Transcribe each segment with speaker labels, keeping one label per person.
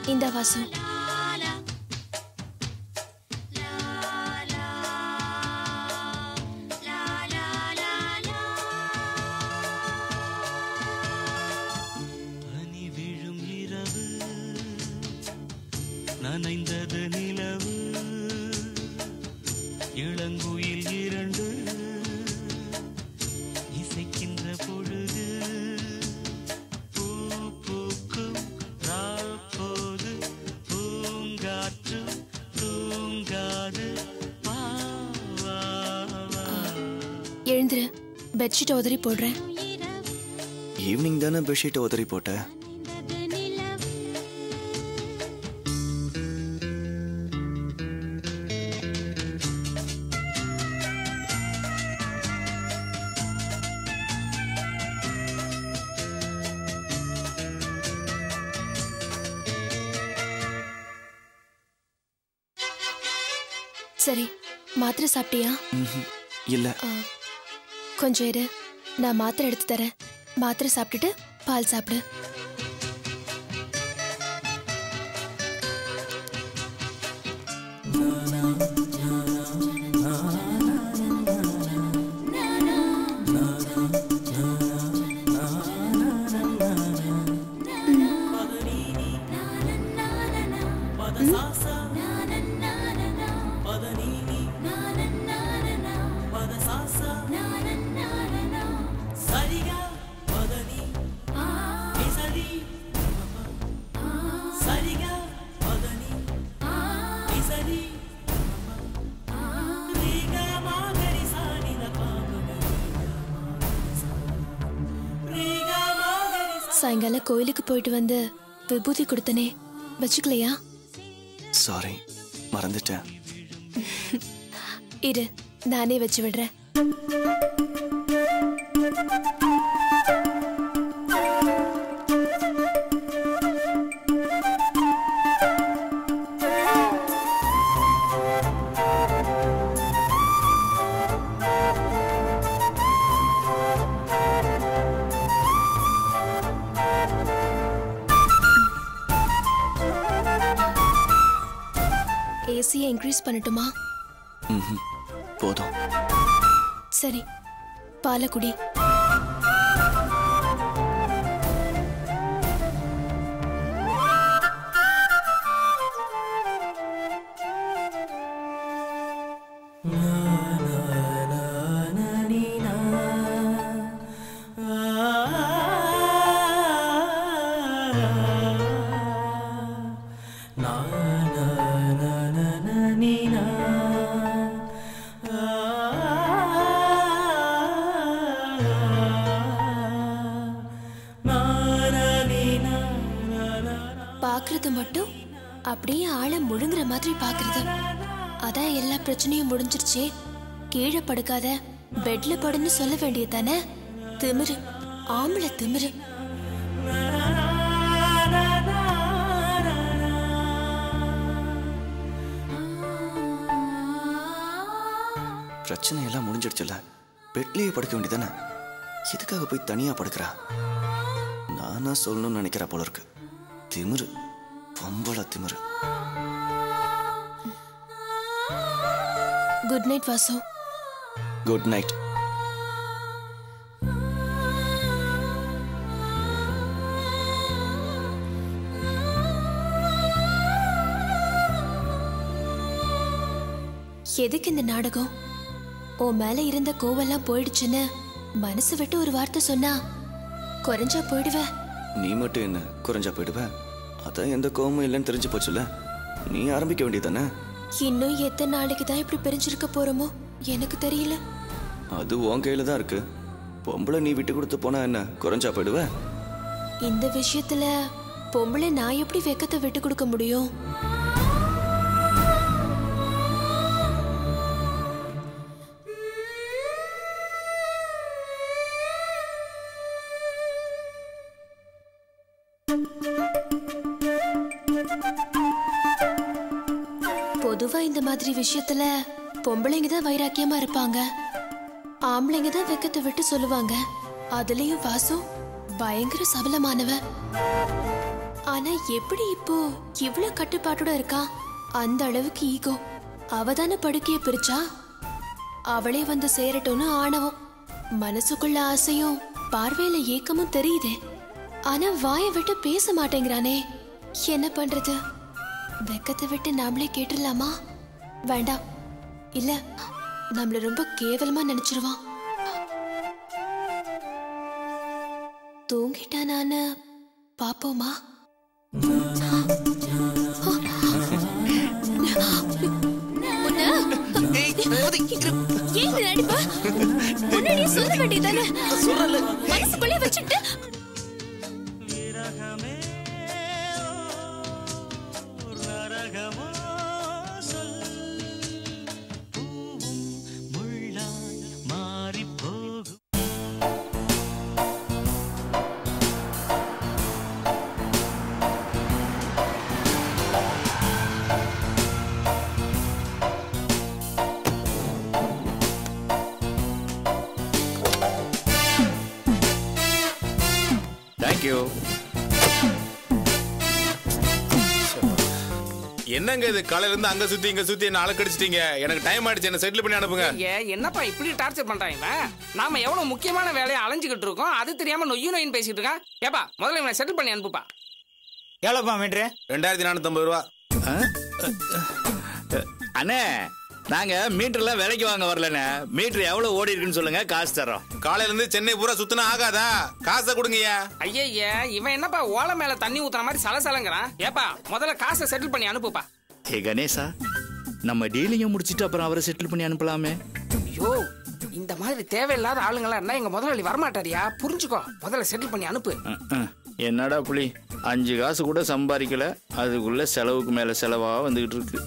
Speaker 1: இந்த வாசு
Speaker 2: பனி விழும் இரவு நனைந்தது நிலவு இளங்குயில் இரண்டு இசைக்கின்ற பொழுது பூ பூக்கும் ராப்போது பூங்காற்று தூங்காது வா, வா, வா.
Speaker 1: எழுந்துரு பெட்ஷீட் உதறி போடுறேன்
Speaker 3: ஈவினிங் தானே பெட்ஷீட்டை உதறி போட்ட
Speaker 1: சரி மாத்திரை சாப்பிட்டியா
Speaker 3: ம்ஹும். இல்ல
Speaker 1: ஆ, கொஞ்சம் இரு நான் மாத்திரை எடுத்து தரேன் மாத்திரை சாப்பிட்டுட்டு பால் சாப்பிடு சாயங்காலம் கோயிலுக்கு போயிட்டு வந்து விபூதி கொடுத்தனே வச்சுக்கலையா
Speaker 3: சாரி மறந்துட்டேன்
Speaker 1: இரு நானே வச்சு விடுறேன் ஏசியை இன்க்ரீஸ் பண்ணட்டுமா
Speaker 3: ம்ஹும். போதும்
Speaker 1: சரி பாலை குடி பாக்குறது மட்டும் அப்படியே ஆள முழுங்குற மாதிரி பாக்குறது அதான் எல்லா பிரச்சனையும் முடிஞ்சிருச்சே கீழே படுக்காத பெட்ல படுன்னு சொல்ல வேண்டியது தானே திமிரு ஆம்பளை திமிரு
Speaker 3: பிரச்சனை எல்லாம் முடிஞ்சிடுச்சுல பெட்லயே படுக்க வேண்டியதானே எதுக்காக போய் தனியா படுக்கிறா நானா சொல்லணும்னு நினைக்கிறா போல இருக்கு திமிரு பொம்பளை திமிரு
Speaker 1: good night Vasu
Speaker 3: good night
Speaker 1: எதுக்கு இந்த நாடகம் உன் மேல இருந்த கோவெல்லாம் போயிடுச்சுன்னு மனசு விட்டு ஒரு வார்த்தை சொன்னா குறைஞ்சா போயிடுவ
Speaker 3: நீ மட்டும் என்ன குறைஞ்சா போயிடுவ அதான் எந்த கோவமும் இல்லைன்னு தெரிஞ்சு போச்சுல நீ ஆரம்பிக்க வேண்டியதானே
Speaker 1: இன்னும் எத்தனை நாளைக்கு தான் இப்படி பிரிஞ்சிருக்க போறோமோ எனக்கு தெரியல
Speaker 3: அது உன் கையில தான் இருக்கு பொம்பளை நீ விட்டு கொடுத்து போனா என்ன குறைஞ்சா போயிடுவ
Speaker 1: இந்த விஷயத்துல பொம்பளை நான் எப்படி வெக்கத்தை விட்டு கொடுக்க முடியும் பொதுவா இந்த மாதிரி விஷயத்துல பொம்பளைங்க தான் வைராக்கியமா இருப்பாங்க ஆம்பளைங்க தான் வெக்கத்தை விட்டு சொல்லுவாங்க அதுலயும் வாசு பயங்கர சபலமானவ ஆனா எப்படி இப்போ இவ்ளோ கட்டுப்பாட்டோட இருக்கா அந்த அளவுக்கு ஈகோ அவ தானே படுக்கைய பிரிச்சா அவளே வந்து சேரட்டும்னு ஆணவம் மனசுக்குள்ள ஆசையும் பார்வையில ஏக்கமும் தெரியுதே ஆனா வாயை விட்டு பேச மாட்டேங்கிறானே என்ன பண்றது வெக்கத்தை விட்டு நாமளே கேட்டுடலாமா வேண்டாம் இல்ல நம்மள ரொம்ப கேவலமா நினைச்சிருவான் தூங்கிட்டா நானு பாப்போமா ஏன் நடிப்பா முன்னாடியே சொல்ல வேண்டியதானே மனசுக்குள்ளே வச்சுட்டு
Speaker 2: விரகமே ஓ, நரகமோ சொல் பூவும் முள்ளாய் மாறிப் போகும்
Speaker 4: தேங்க்யூ
Speaker 5: என்னங்க இது காலையில இருந்து அங்க சுத்தி இங்க சுத்தி என்ன அலக்கடிச்சிட்டீங்க எனக்கு டைம் ஆயிடுச்சு என்ன செட்டில் பண்ணி அனுப்புங்க
Speaker 6: ஏ என்னப்பா இப்படி டார்ச்சர் பண்றான் இவன் நாம எவ்வளவு முக்கியமான வேலையை அலைஞ்சுக்கிட்டு இருக்கோம் அது தெரியாம நொய்யு நொய்னு பேசிட்டு இருக்கான் ஏப்பா முதல்ல இவனை செட்டில் பண்ணி அனுப்புப்பா
Speaker 7: எவ்வளோப்பா மீட்ரு
Speaker 5: ரெண்டாயிரத்தி நானூத்தி ஐம்பது ரூபா
Speaker 4: அண்ணே நாங்க மீட்டர்லாம் விலைக்கு வாங்க வரலண்ணே மீட்டர் எவ்வளவு ஓடி இருக்குன்னு சொல்லுங்க காசு தரோம்
Speaker 5: காலையில இருந்து சென்னை பூரா சுத்தினா ஆகாதா காசை கொடுங்கய்யா
Speaker 6: ஐயய்ய இவன் என்னப்பா ஓலை மேல தண்ணி ஊத்துற மாதிரி சலசலங்கிறான் ஏப்பா முதல்ல காசை செட்டில் பண்ணி அனுப்புப்பா
Speaker 4: ஏ கணேசா நம்ம டீலிங்க முடிச்சிட்டு அப்புறம் அவரை செட்டில் பண்ணி அனுப்பலாமே
Speaker 6: ஐயோ இந்த மாதிரி தேவையில்லாத ஆளுங்களா இருந்தா எங்க முதலாளி வரமாட்டாரியா புரிஞ்சுக்கோ முதல்ல செட்டில் பண்ணி அனுப்பு
Speaker 4: அஹ், அஹ். என்னடா புலி அஞ்சு காசு கூட சம்பாதிக்கல அதுக்குள்ள செலவுக்கு மேல செலவா வந்துகிட்டு இருக்கு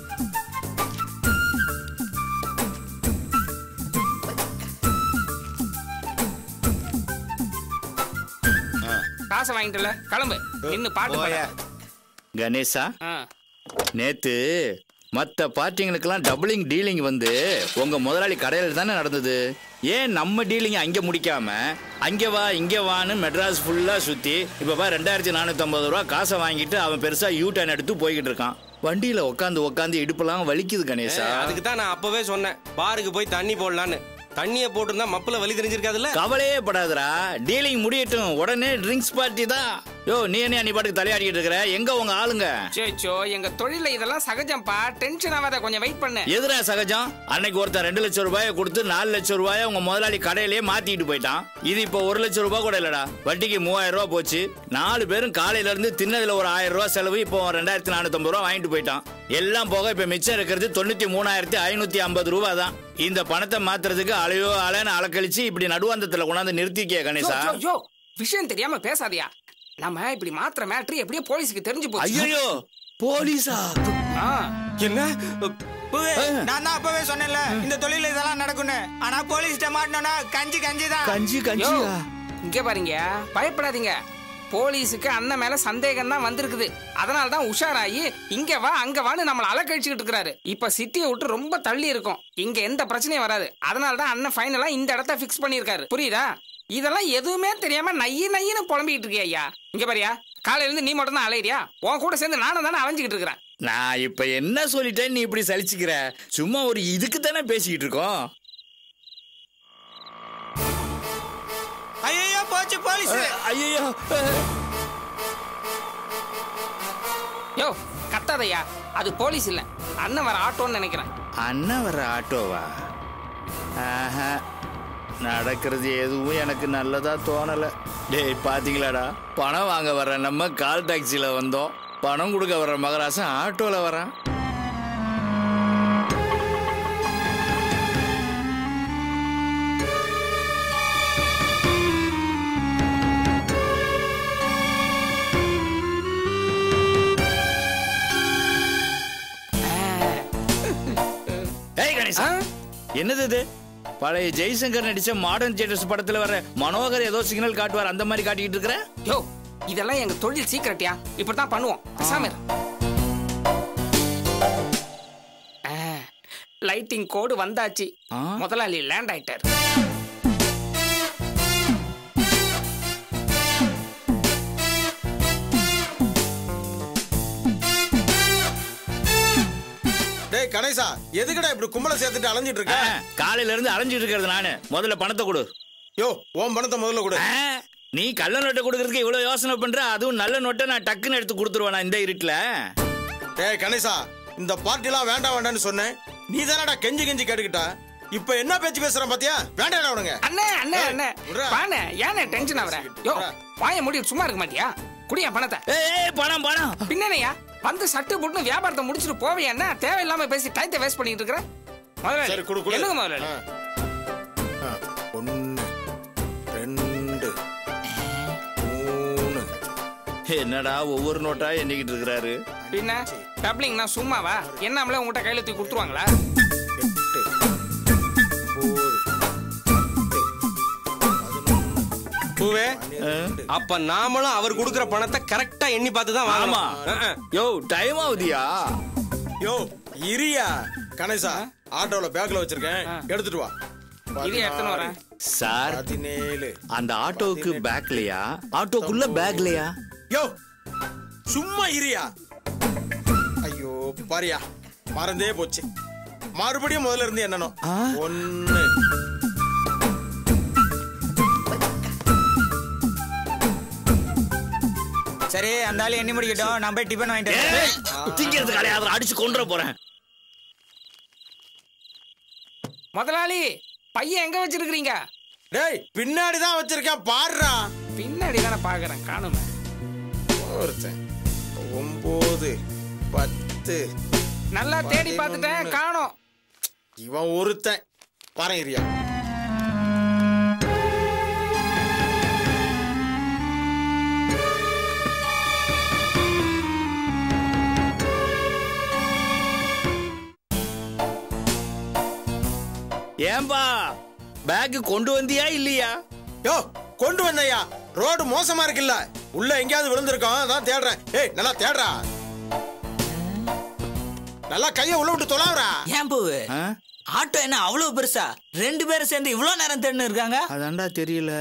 Speaker 6: காசை வாங்கிட்டுல கிளம்பு இன்னும் பாட்டு பாட
Speaker 5: போயா.
Speaker 4: கணேசா
Speaker 6: ஆ.
Speaker 4: நேத்து மத்த பார்ட்டிங்களுக்கெல்லாம் டபுளிங் டீலிங் வந்து உங்க முதலாளி கடையில் தானே நடந்தது ஏன் நம்ம டீலிங் அங்க முடிக்காம அங்க வா இங்க வான்னு மெட்ராஸ் ஃபுல்லா சுத்தி இப்ப பா ரெண்டாயிரத்தி நானூத்தி ஐம்பது ரூபா காசை வாங்கிட்டு அவன் பெருசா யூ டர்ன் எடுத்து போய்கிட்டு இருக்கான் வண்டியில உட்காந்து உட்காந்து இடுப்பெல்லாம் வலிக்குது கணேசா
Speaker 8: அதுக்கு தான் நான் அப்பவே சொன்னேன் பாருக்கு போய் தண்ணி போடலான்னு தண்ணியை போட்டிருந்தா மப்புல வலி தெரிஞ்சிருக்காதுல்ல
Speaker 4: கவலையே படாதடா டீலிங் முடியட்டும் உடனே ட்ரிங்க்ஸ் பார்ட்டி தான் யோ நீ என்ன நீ பாட்டுக்கு தலையாடிக்கிட்டு இருக்கிற எங்க உங்க ஆளுங்க
Speaker 6: சேச்சோ எங்க தொழில இதெல்லாம் சகஜம்ப்பா டென்ஷன் ஆகாத கொஞ்சம் வெயிட் பண்ணு
Speaker 4: எதுரா சகஜம் அன்னைக்கு ஒருத்தன் ரெண்டு லட்சம் ரூபாயை கொடுத்து நாலு லட்சம் ரூபாயை உங்க முதலாளி கடையிலேயே மாத்திட்டு போயிட்டான் இது இப்போ ஒரு லட்சம் ரூபாய் கூட இல்லடா வட்டிக்கு மூவாயிரம் ரூபாய் போச்சு நாலு பேரும் காலையில இருந்து தின்னதுல ஒரு ஆயிரம் ரூபாய் செலவு இப்போ ரெண்டாயிரத்தி நானூத்தி ஐம்பது ரூபாய் வாங்கிட்டு போயிட்டான் எல்லாம் போக இப்ப மிச்சம் இருக்கிறது தொண்ணூத்தி மூணாயிரத்தி ஐநூத்தி ஐம்பது ரூபாய் தான் இந்த பணத்தை மாத்துறதுக்கு அலையோ அலைன்னு அலக்கழிச்சு இப்படி நடுவாந்தத்துல கொண்டாந்து நிறுத்திக்கே
Speaker 6: யோ,
Speaker 4: கணேசா
Speaker 6: யோ, யோ, விஷயம் தெரியாம பேசாதயா நம்ம இப்படி மாத்திர மேட்ரு எப்படியோ போலீஸுக்கு தெரிஞ்சு போச்சு
Speaker 4: ஐயோ போலீஸா
Speaker 6: ஆ,
Speaker 8: என்ன
Speaker 7: பூவே, நான் தான் அப்பவே சொன்னேன்ல இந்த தொழில இதெல்லாம் நடக்கும்னு ஆனா போலீஸ்ட்ட மாட்டினோம்னா கஞ்சி கஞ்சி தான்
Speaker 4: கஞ்சி
Speaker 6: யோ,
Speaker 4: கஞ்சியா
Speaker 6: இங்க பாருங்க பயப்படாதீங்க போலீஸுக்கு அண்ணன் மேல சந்தேகம் தான் வந்திருக்குது அதனால தான் உஷாராயி இங்க வா அங்க வான்னு நம்மள அலக்கழிச்சுக்கிட்டு இருக்காரு இப்ப சிட்டியை விட்டு ரொம்ப தள்ளி இருக்கும் இங்க எந்த பிரச்சனையும் வராது அதனால தான் அண்ணன் ஃபைனலா இந்த இடத்த ஃபிக்ஸ் பண்ணியிருக்காரு புரியுதா இதெல்லாம் எதுவுமே தெரியாம நைய நையின்னு புலம்பிக்கிட்டு இருக்கியா ஐயா இங்க பாரியா காலையில இருந்து நீ மட்டும் தான் அலையிறியா உன் கூட சேர்ந்து நானும் தானே அலைஞ்சுக்கிட்டு இருக்கிறேன்
Speaker 4: நான் இப்ப என்ன சொல்லிட்டேன் நீ இப்படி சலிச்சுக்கிற சும்மா ஒரு இதுக்கு தானே பேசிக்கிட்டு இருக்கோம்
Speaker 7: ஐயோ போச்சு போலீஸ்
Speaker 4: ஐயோ
Speaker 6: யோ கத்தாதையா அது போலீஸ் இல்ல அண்ணன் வர ஆட்டோன்னு நினைக்கிறேன்
Speaker 4: அண்ணன் வர ஆட்டோவா ஆஹா நடக்கிறது எதுவும் எனக்கு நல்லதா தோணல டேய் பாத்தீங்களாடா பணம் வாங்க வர நம்ம கால் டாக்ஸில வந்தோம் பணம் கொடுக்க வர்ற மகராசன் ஆட்டோல வரான் ஏய் கணேசா
Speaker 6: ஆ?
Speaker 4: என்னது இது பழைய ஜெய்சங்கர் நடிச்ச மாடர்ன் தியேட்டர்ஸ் படத்துல வர மனோகர் ஏதோ சிக்னல் காட்டுவார் அந்த மாதிரி காட்டிக்கிட்டு இருக்கிற
Speaker 6: யோ இதெல்லாம் எங்க தொழில் சீக்கிரட்டியா இப்படித்தான் பண்ணுவோம் பேசாம இரு. ஆ, லைட்டிங் கோடு வந்தாச்சு
Speaker 4: ஆ?
Speaker 6: முதலாளி லேண்ட் ஆயிட்டார்
Speaker 9: டேய் கணேசா எதுக்குடா இப்படி கும்பல சேர்த்துட்டு அலைஞ்சிட்டு இருக்க
Speaker 4: ஆ, காலையில இருந்து அலைஞ்சிட்டு இருக்கிறது நானு முதல்ல பணத்தை கொடு
Speaker 9: யோ உன் பணத்தை முதல்ல கொடு
Speaker 4: ஆ, நீ கள்ள நோட்டை கொடுக்கறதுக்கு இவ்வளவு யோசனை பண்ற அதுவும் நல்ல நோட்டை நான் டக்குன்னு எடுத்து கொடுத்துருவேன் இந்த இருட்டுல
Speaker 9: டேய் கணேசா இந்த பார்ட்டிலாம் வேண்டாம் வேண்டாம்னு சொன்னேன் நீ தானடா கெஞ்சி கெஞ்சி கேட்டுக்கிட்டா இப்ப என்ன பேச்சு பேசுறான் பாத்தியா வேண்டாடா அவனுங்க
Speaker 6: அண்ணே அண்ணே
Speaker 9: ஏய்,
Speaker 6: அண்ணே
Speaker 9: விட்றா.
Speaker 6: பாண்ணே ஏண்ணே டென்ஷன் ஆகுற யோ
Speaker 9: விட்றா.
Speaker 6: வாய மூடி சும்மா இருக்க மாட்டியா குடியா பணத்தை
Speaker 4: ஏய், ஏய் பணம் பணம்
Speaker 6: பின்னனையா வந்து சட்டு போட்டு வியாபாரத்தை முடிச்சுட்டு போவே என்ன தேவையில்லாம பேசி டைத்தை வேஸ்ட் பண்ணிட்டு இருக்கிற முதலாளி
Speaker 9: சரி குடு குடு
Speaker 6: என்னங்க முதலாளி
Speaker 9: ஆ. ஆ, ஒண்ணு ரெண்டு மூணு
Speaker 4: என்னடா ஒவ்வொரு நோட்டா எண்ணிக்கிட்டு இருக்கிறாரு
Speaker 6: பின்ன டப்ளிங்னா சும்மாவா என்னாமல உங்ககிட்ட கையில தூக்கி கொடுத்துருவாங்களா
Speaker 9: எட்டு ஒன்பது
Speaker 8: பூவே அப்ப நாமளும் அவர் கொடுக்குற பணத்தை கரெக்டா எண்ணி பார்த்து தான்
Speaker 4: ஆமா
Speaker 8: வாங்கணும்
Speaker 4: யோ டைம் ஆகுதியா
Speaker 9: யோ இரியா கணேசா ஆட்டோல பேக்ல வச்சிருக்கேன் எடுத்துட்டு வா
Speaker 6: இது எடுத்துன்னு வரேன்
Speaker 4: சார்
Speaker 9: பதினேழு
Speaker 4: அந்த ஆட்டோவுக்கு பேக்லயா ஆட்டோக்குள்ள பேக்லயா
Speaker 9: யோ சும்மா இரியா ஐயோ பாரியா மறந்தே போச்சு மறுபடியும் முதல்ல இருந்து என்னனும் ஒன்னு
Speaker 7: சரி அந்த ஆளு எண்ணி முடிக்கட்டும் நான் போய் டிஃபன் வாங்கிட்டு வரேன்.
Speaker 4: ஏய், திங்கிறதுக்கு அலையாத அடிச்சு கொண்டுற போறேன்
Speaker 6: முதலாளி பையன் எங்க வச்சிருக்கீங்க
Speaker 9: டேய் பின்னாடி தான் வச்சிருக்கேன் பாருடா
Speaker 6: பின்னாடி தானே பாக்குறேன் காணுமே
Speaker 9: ஒருத்தன் ஒன்பது பத்து
Speaker 6: நல்லா தேடி பார்த்துட்டேன் காணோம்
Speaker 9: இவன் ஒருத்தன் பாரு இரியா
Speaker 4: ஏன்பா பேக் கொண்டு வந்தியா இல்லையா
Speaker 9: யோ கொண்டு வந்தையா ரோடு மோசமா இருக்குல்ல உள்ள எங்கேயாவது விழுந்திருக்கோம் அதான் தேடுறேன் ஏய் நல்லா தேடுறா நல்லா கைய உள்ள விட்டு தொலாவுறா
Speaker 7: ஏன் பூவு
Speaker 4: ஆ?
Speaker 7: ஆட்டோ என்ன அவ்வளவு பெருசா ரெண்டு பேரும் சேர்ந்து இவ்வளவு நேரம் தேடின்னு இருக்காங்க
Speaker 4: அதான்டா தெரியல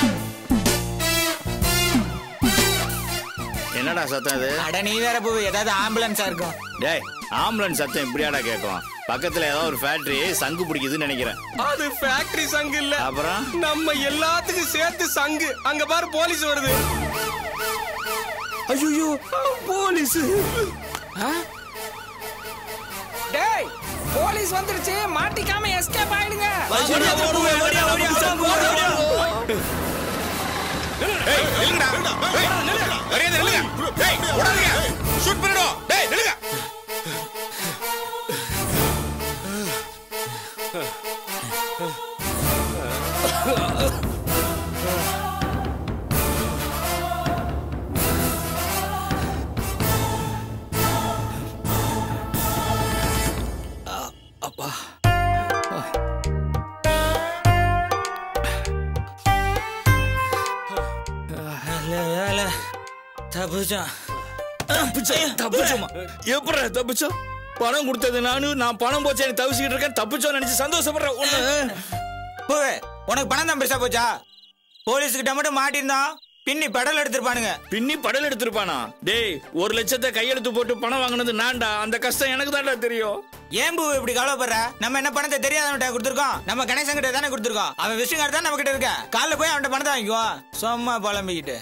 Speaker 4: என்னடா சத்தம் இது
Speaker 7: அட நீ வேற பூவு ஏதாவது ஆம்புலன்ஸா இருக்கும்
Speaker 4: டேய் ஆம்புலன்ஸ் சத்தம் இப்படியாடா கேட்கும் பக்கத்துல ஏதோ ஒரு ஃபேக்டரி சங்கு பிடிக்குதுன்னு நினைக்கிறேன்
Speaker 8: அது ஃபேக்டரி சங்கு இல்ல
Speaker 4: அப்புறம்
Speaker 8: நம்ம எல்லாத்துக்கும் சேர்த்து சங்கு அங்க பாரு போலீஸ் வருது
Speaker 4: ஐயோ போலீஸ்
Speaker 6: டேய் போலீஸ் வந்துருச்சு மாட்டிக்காம எஸ்கேப் ஆயிடுங்க
Speaker 5: ஏய் நில்லுங்கடா ஏய், மரியாதை நில்லுங்க ஏய் ஓடாதீங்க ஷூட் பண்ணிடும் டேய் நில்லுங்க
Speaker 7: தப்புச்சான்
Speaker 4: தப்பிச்சோமா எப்படி தப்பிச்சோம் பணம் கொடுத்தது நானு நான் பணம் போச்சு எனக்கு தவிச்சுக்கிட்டு இருக்கேன் தப்பிச்சோம் நினைச்சு சந்தோஷப்படுறேன் ஒண்ணு
Speaker 7: பூவே உனக்கு பணம் தான் பெருசா போச்சா போலீஸ்கிட்ட மட்டும் மாட்டிருந்தான் பின்னி பெடல் எடுத்திருப்பானுங்க
Speaker 4: பின்னி படல் எடுத்திருப்பானா டேய் ஒரு லட்சத்தை கையெழுத்து போட்டு பணம் வாங்கினது நான்டா அந்த கஷ்டம் எனக்கு தான்டா தெரியும்
Speaker 7: ஏன் பூ இப்படி கவலைப்படுற நம்ம என்ன பணத்தை தெரியாதவன்கிட்ட கொடுத்துருக்கோம் நம்ம கணேசன் கிட்ட தானே கொடுத்துருக்கோம் அவன் விஷயம் தான் நம்ம கிட்ட இருக்க காலைல போய் அவன்கிட்ட பணத்தை வாங்கிக்குவோம் சும்மா புலம்பிக்கிட்டு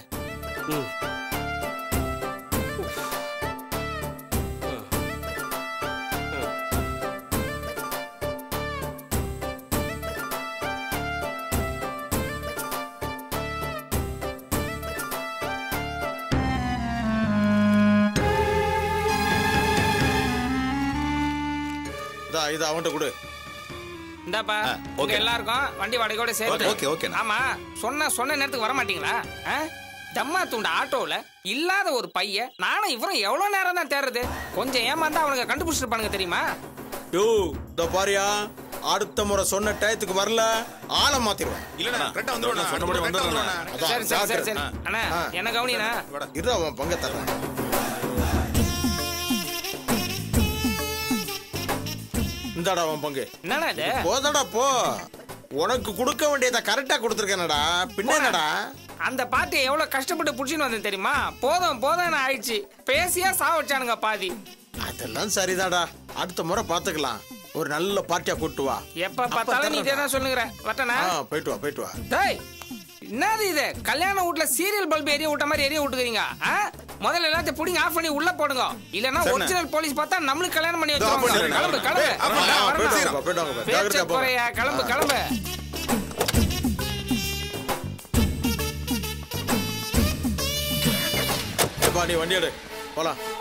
Speaker 9: இதா இது அவன்கிட்ட கொடு
Speaker 6: இந்தாப்பா உங்க எல்லாருக்கும் வண்டி வாடகையோட சேர்த்து
Speaker 5: ஓகே, ஓகேண்ணா.
Speaker 6: ஆமா சொன்ன சொன்ன நேரத்துக்கு வர மாட்டீங்களா ஆ? ஜம்மா தூண்ட ஆட்டோல இல்லாத ஒரு பையன் நானும் இவரும் எவ்வளவு நேரம் தான் தேடுறது கொஞ்சம் ஏமாந்தா அவனுங்க கண்டுபிடிச்சிருப்பானுங்க தெரியுமா
Speaker 9: யோ இந்த பாரியா அடுத்த முறை சொன்ன டயத்துக்கு வரல ஆளை மாத்திருவேன்
Speaker 5: இல்லடா கரெக்டா வந்துருவானா
Speaker 9: சொன்னபடி
Speaker 5: கரெக்டா
Speaker 9: வந்துடுறேன்.
Speaker 5: வந்துருவானா?
Speaker 9: அதான்,
Speaker 6: சரி சரி சரி சரி
Speaker 9: ஜாக்கிரதை.
Speaker 6: அண்ணா
Speaker 9: ஆ.
Speaker 6: என்ன கவனினா
Speaker 9: இரு அவன் பங்க தர்றேன் இந்தாடா அவன் பங்கு
Speaker 6: என்னடா இது
Speaker 9: போதடா போ உனக்கு கொடுக்க வேண்டியதை கரெக்டா கொடுத்துருக்கேனடா பின்ன என்னடா
Speaker 6: அந்த பாட்டியை எவ்வளவு கஷ்டப்பட்டு புடிச்சின்னு வந்தேன் தெரியுமா போதும் போதும் ஆயிடுச்சு பேசியா சா வச்சானுங்க பாதி
Speaker 9: அதெல்லாம் சரிதாடா அடுத்த முறை பாத்துக்கலாம் ஒரு நல்ல பார்ட்டியா கூட்டு வா
Speaker 6: எப்ப பார்த்தாலும் நீ இதே தான் சொல்லுங்கிற வட்டனா
Speaker 9: ஆ, போயிட்டு வா போயிட்டு வா
Speaker 6: டேய் என்னது இது கல்யாண வீட்ல சீரியல் பல்ப் எரிய விட்ட மாதிரி எரிய விட்டுக்கிறீங்க ஆ? முதல்ல எல்லாத்தையும் புடிங்க ஆஃப் பண்ணி உள்ள போடுங்க இல்லனா
Speaker 9: சரிண்ணே.
Speaker 6: ஒரிஜினல் போலீஸ் பார்த்தா நம்மளுக்கு கல்யாணம் பண்ணி
Speaker 9: இதோ off
Speaker 6: வச்சிருவாங்க
Speaker 9: பண்ணிடுறேன்.
Speaker 6: கிளம்பு கிளம்பு
Speaker 9: ஏய், ஆமா,
Speaker 6: வரணும்,
Speaker 9: ஆமா,
Speaker 6: வரணும்.
Speaker 9: போயிட்டு வாங்க, போயிட்டு வாங்க,
Speaker 6: பேச்சை
Speaker 9: ஜாக்கிரதையா போங்க.
Speaker 6: குறையா, கிளம்பு கிளம்பு
Speaker 9: எப்பா, நீ வண்டி எடு போலாம்